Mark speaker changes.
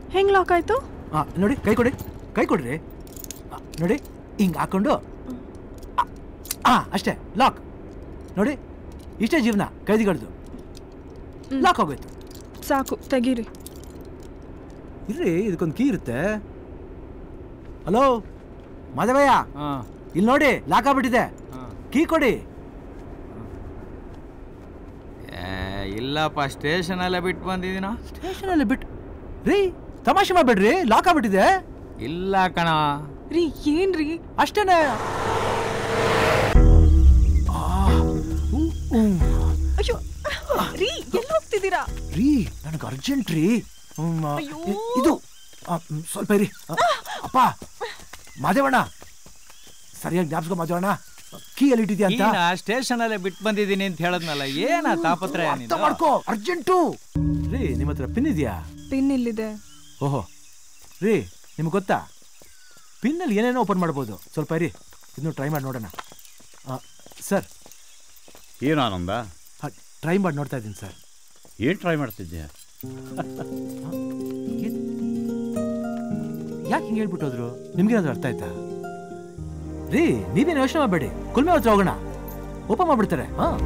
Speaker 1: ಹೆಂಗ್ ಲಾಕ್ ಆಯ್ತು
Speaker 2: ಆ, ನೋಡಿ ಕೈ ಕೊಡಿ ಕೈ ಕೊಡ್ರಿ ಆ, ನೋಡಿ ಹಿಂಗೆ ಹಾಕೊಂಡು ಹಾಂ ಅಷ್ಟೇ ಲಾಕ್ ನೋಡಿ ಇಷ್ಟೇ ಜೀವನ ಕೈದಿಗಳದು ಲಾಕ್ ಆಗೋಯ್ತು
Speaker 1: ಸಾಕು ತೆಗೀರಿ
Speaker 2: ಇರ್ರಿ ಇದಕ್ಕೊಂದು ಕೀ ಇರುತ್ತೆ ಹಲೋ ಮಾಧವಯ್ಯ
Speaker 3: ಹಾಂ
Speaker 2: ಇಲ್ಲಿ ನೋಡಿ ಲಾಕ್ ಆಗ್ಬಿಟ್ಟಿದೆ
Speaker 3: ಹಾಂ
Speaker 2: ಕೀ ಕೊಡಿ
Speaker 3: ಇಲ್ಲಪ್ಪ ಸ್ಟೇಷನಲ್ಲೇ ಬಿಟ್ಟು ಬಂದಿದ್ದೀನ
Speaker 2: ಸ್ಟೇಷನಲ್ಲಿ ಬಿಟ್ಟು ರೀ ತಮಾಷೆ ಮಾಡಬೇಡ್ರಿ ಲಾಕ್ ಆಗ್ಬಿಟ್ಟಿದೆ
Speaker 3: ಇಲ್ಲ ಕಣ
Speaker 1: ರೀ ಏನ್ರಿ
Speaker 2: ಅಷ್ಟೇನೆ ಆ, ಊ, ಊ.
Speaker 1: ಅಯ್ಯೋ ರೀ ಎಲ್ಲಿ ಹೋಗ್ತಿದ್ದೀರಾ
Speaker 2: ರೀ ನನಗೆ ಅರ್ಜೆಂಟ್ ರೀ ಹ್ಮ್, ಆ,
Speaker 1: ಅಯ್ಯೋ.
Speaker 2: ಇ- ಇದು ಆ, ಹ್ಮ್, ಸ್ವಲ್ಪ ಇರಿ ಆ, ಅಪ್ಪ ಮಾದೇವಣ್ಣ ಸರಿಯಾಗಿ ಜ್ಞಾಪಿಸ್ಕೊ ಮಾದೇವಣ್ಣ ಕೀ ಎಲ್ಲಿ ಇಟ್ಟಿದ್ಯಾ ಅಂತ
Speaker 3: ಈಗ ಸ್ಟೇಷನಲ್ಲೇ ಬಿಟ್ಟು ಬಂದಿದ್ದೀನಿ ಅಂತ ಹೇಳದ್ನಲ್ಲ ಏನ ತಾಪತ್ರಯ
Speaker 2: ಅರ್ಥ
Speaker 3: ನಿಂದು?
Speaker 2: ಮಾಡ್ಕೋ ಅರ್ಜೆಂಟು ರೀ ನಿಮ್ಮ ಹತ್ರ ಪಿನ್ ಇದೆಯಾ
Speaker 1: ಪಿನ್ ಇಲ್ಲಿದೆ
Speaker 2: ಓಹೋ ರೀ ನಿಮ್ಗೆ ಗೊತ್ತಾ ಪಿನ್ನಲ್ಲಿ ಏನೇನೋ ಓಪನ್ ಮಾಡ್ಬೋದು ಸ್ವಲ್ಪ ಇರಿ ಇದನ್ನು ಟ್ರೈ ಮಾಡಿ ನೋಡೋಣ ಆ, ಸರ್
Speaker 4: ಏನು ಆನಂದ
Speaker 2: ಟ್ರೈ ಮಾಡಿ ನೋಡ್ತಾ ಇದ್ದೀನಿ ಸರ್
Speaker 4: ಏನು ಟ್ರೈ ಮಾಡ್ತಿದ್ಯಾ
Speaker 2: ಯಾಕೆ ಹಿಂಗೆ ಹೇಳ್ಬಿಟ್ಟು ಹೋದ್ರು ನಿಮ್ಗೇನಾದ್ರು ಅರ್ಥ ಆಯ್ತಾ ರೀ ನೀವೇನು ಯೋಚನೆ ಮಾಡಬೇಡಿ ಕುಲ್ಮೆ ಹತ್ರ ಹೋಗೋಣ ಓಪನ್ ಮಾಡ್ಬಿಡ್ತಾರೆ ಹಾ